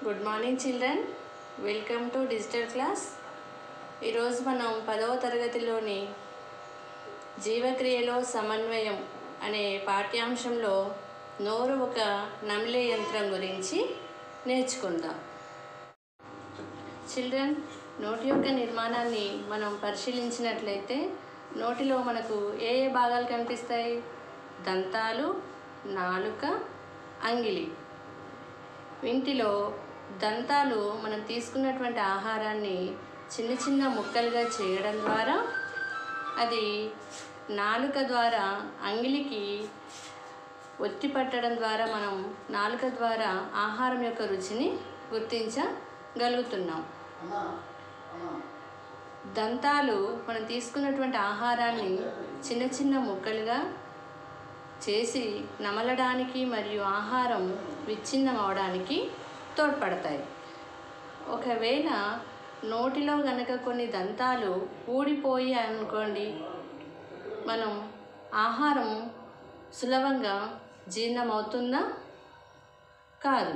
good morning children welcome to digital class ఈరోజు మనం పదవ తరగతిలోని జీవక్రియలో సమన్వయం అనే పాఠ్యాంశంలో నోరు ఒక నమిలే యంత్రం గురించి నేర్చుకుందాం చిల్డ్రన్ నోటి యొక్క నిర్మాణాన్ని మనం పరిశీలించినట్లయితే నోటిలో మనకు ఏ ఏ భాగాలు కనిపిస్తాయి దంతాలు నాలుక అంగిలి వీటిలో దంతాలు మనం తీసుకున్నటువంటి ఆహారాన్ని చిన్న చిన్న ముక్కలుగా చేయడం ద్వారా అది నాలుక ద్వారా అంగిలికి ఒత్తి పట్టడం ద్వారా మనం నాలుక ద్వారా ఆహారం యొక్క రుచిని గుర్తించగలుగుతున్నాం దంతాలు మనం తీసుకున్నటువంటి ఆహారాన్ని చిన్న చిన్న ముక్కలుగా చేసి నమలడానికి మరియు ఆహారం విచ్ఛిన్నం అవడానికి తోడ్పడతాయి ఒకవేళ నోటిలో గనక కొన్ని దంతాలు ఊడిపోయి అనుకోండి మనం ఆహారం సులభంగా జీర్ణమవుతుందా కాదు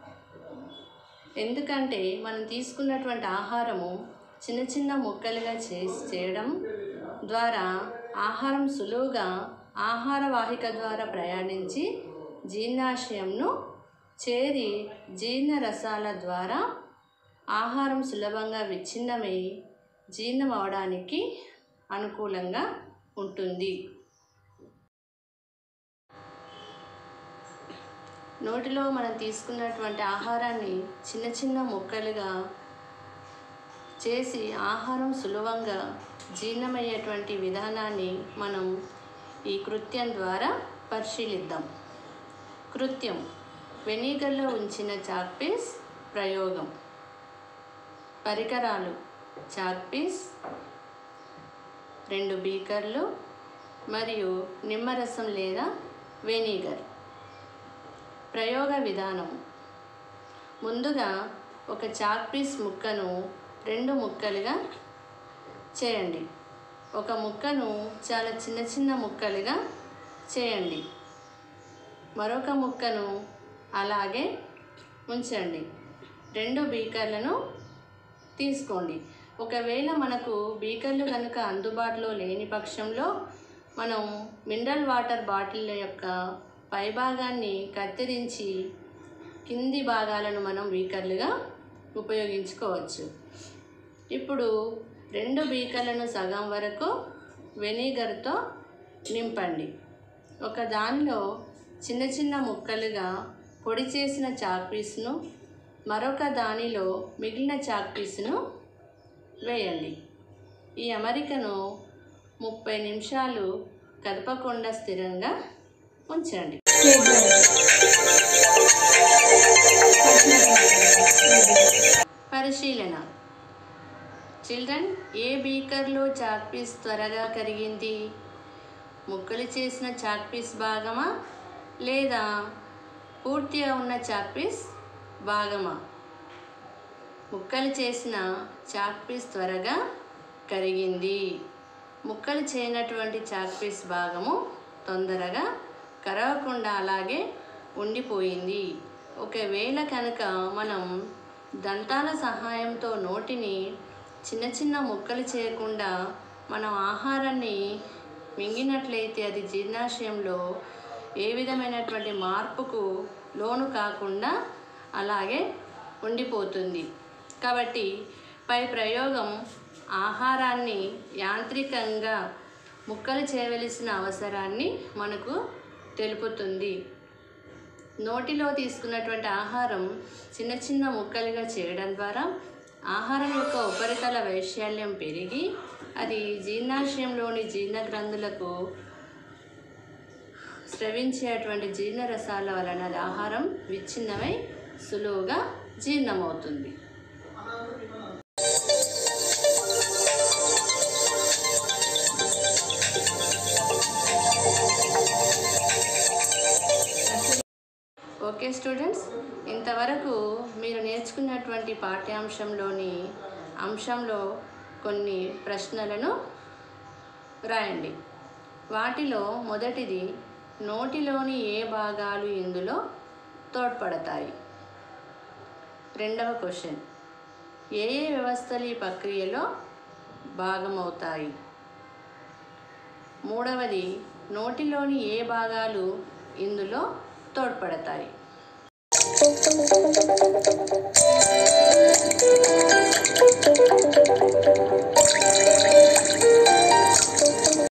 ఎందుకంటే మనం తీసుకున్నటువంటి ఆహారము చిన్న చిన్న ముక్కలుగా చేసి చేయడం ద్వారా ఆహారం సులువుగా ఆహార వాహిక ద్వారా ప్రయాణించి జీర్ణాశయంను చేరి జీర్ణ రసాల ద్వారా ఆహారం సులభంగా విచ్ఛిన్నమై జీర్ణం అవడానికి అనుకూలంగా ఉంటుంది నోటిలో మనం తీసుకున్నటువంటి ఆహారాన్ని చిన్న చిన్న ముక్కలుగా చేసి ఆహారం సులభంగా జీర్ణమయ్యేటువంటి విధానాన్ని మనం ఈ కృత్యం ద్వారా పరిశీలిద్దాం కృత్యం వెనిగర్లో ఉంచిన చాక్పీస్ ప్రయోగం పరికరాలు చాక్పీస్ రెండు బీకర్లు మరియు నిమ్మరసం లేదా వెనిగర్ ప్రయోగ విధానం ముందుగా ఒక చాక్పీస్ ముక్కను రెండు ముక్కలుగా చేయండి ఒక ముక్కను చాలా చిన్న చిన్న ముక్కలుగా చేయండి మరొక ముక్కను అలాగే ఉంచండి రెండు బీకర్లను తీసుకోండి ఒకవేళ మనకు బీకర్లు కనుక అందుబాటులో లేని పక్షంలో మనం మినరల్ వాటర్ బాటిల్ యొక్క పైభాగాన్ని కత్తిరించి కింది భాగాలను మనం బీకర్లుగా ఉపయోగించుకోవచ్చు ఇప్పుడు రెండు బీకర్లను సగం వరకు వెనిగర్తో నింపండి ఒక దానిలో చిన్న చిన్న ముక్కలుగా పొడి చేసిన చాక్పీస్ను మరొక దానిలో మిగిలిన చాక్పీస్ను వేయండి ఈ అమరికను ముప్పై నిమిషాలు కదపకుండా స్థిరంగా ఉంచండి పరిశీలన చిల్డ్రన్ ఏ బీకర్లో చాక్పీస్ త్వరగా కరిగింది ముక్కలు చేసిన చాక్పీస్ భాగమా లేదా పూర్తిగా ఉన్న చాక్పీస్ భాగమా ముక్కలు చేసిన చాక్పీస్ త్వరగా కరిగింది ముక్కలు చేయనటువంటి చాక్పీస్ భాగము తొందరగా కరగకుండా అలాగే ఉండిపోయింది ఒకవేళ కనుక మనం దంతాల సహాయంతో నోటిని చిన్న చిన్న ముక్కలు చేయకుండా మనం ఆహారాన్ని మింగినట్లయితే అది జీర్ణాశయంలో ఏ విధమైనటువంటి మార్పుకు లోను కాకుండా అలాగే ఉండిపోతుంది కాబట్టి పై ప్రయోగం ఆహారాన్ని యాంత్రికంగా ముక్కలు చేయవలసిన అవసరాన్ని మనకు తెలుపుతుంది నోటిలో తీసుకున్నటువంటి ఆహారం చిన్న చిన్న ముక్కలుగా చేయడం ద్వారా ఆహారం యొక్క ఉపరితల వైశాల్యం పెరిగి అది జీర్ణాశయంలోని జీర్ణ గ్రంథులకు స్రవించేటువంటి జీర్ణరసాల వలన అది ఆహారం విచ్ఛిన్నమై సులువుగా జీర్ణమవుతుంది ఓకే స్టూడెంట్స్ ఇంతవరకు మీరు నేర్చుకున్నటువంటి పాఠ్యాంశంలోని అంశంలో కొన్ని ప్రశ్నలను రాయండి వాటిలో మొదటిది నోటిలోని ఏ భాగాలు ఇందులో తోడ్పడతాయి రెండవ క్వశ్చన్ ఏ ఏ వ్యవస్థలు ఈ ప్రక్రియలో భాగమవుతాయి మూడవది నోటిలోని ఏ భాగాలు ఇందులో తోడ్పడతాయి